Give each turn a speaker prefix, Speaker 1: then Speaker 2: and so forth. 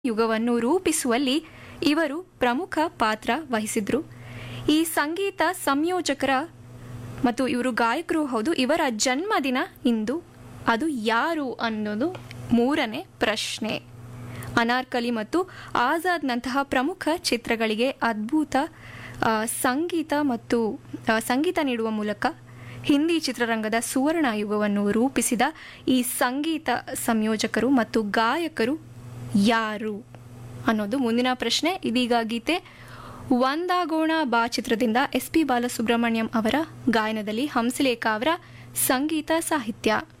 Speaker 1: ಯುಗವನ್ನು ರೂಪಿಸುವಲ್ಲಿ ಇವರು ಪ್ರಮುಖ ಪಾತ್ರ ವಹಿಸಿದ್ರು ಈ ಸಂಗೀತ ಸಂಯೋಜಕರ ಮತ್ತು ಇವರು ಗಾಯಕರು ಹೌದು ಇವರ ಜನ್ಮದಿನ ಇಂದು ಅದು ಯಾರು ಅನ್ನೋದು ಮೂರನೇ ಪ್ರಶ್ನೆ ಅನಾರ್ಕಲಿ ಮತ್ತು ಆಜಾದ್ನಂತಹ ಪ್ರಮುಖ ಚಿತ್ರಗಳಿಗೆ ಅದ್ಭುತ ಆ, ಸಂಗೀತ ಮತ್ತು ಆ, ಸಂಗೀತ ನೀಡುವ ಮೂಲಕ ಹಿಂದಿ ಚಿತ್ರರಂಗದ ಸುವರ್ಣ ಯುಗವನ್ನು ರೂಪಿಸಿದ ಈ ಸಂಗೀತ ಸಂಯೋಜಕರು ಮತ್ತು ಗಾಯಕರು ಯಾರು ಅನ್ನೋದು ಮುಂದಿನ ಪ್ರಶ್ನೆ ಇದೀಗ ಗೀತೆ ಒಂದಾಗೋಣ ಬಾ ಚಿತ್ರದಿಂದ ಎಸ್ ಪಿ ಬಾಲಸುಬ್ರಹ್ಮಣ್ಯಂ ಅವರ ಗಾಯನದಲ್ಲಿ ಹಂಸಲೇಖ ಅವರ ಸಂಗೀತ ಸಾಹಿತ್ಯ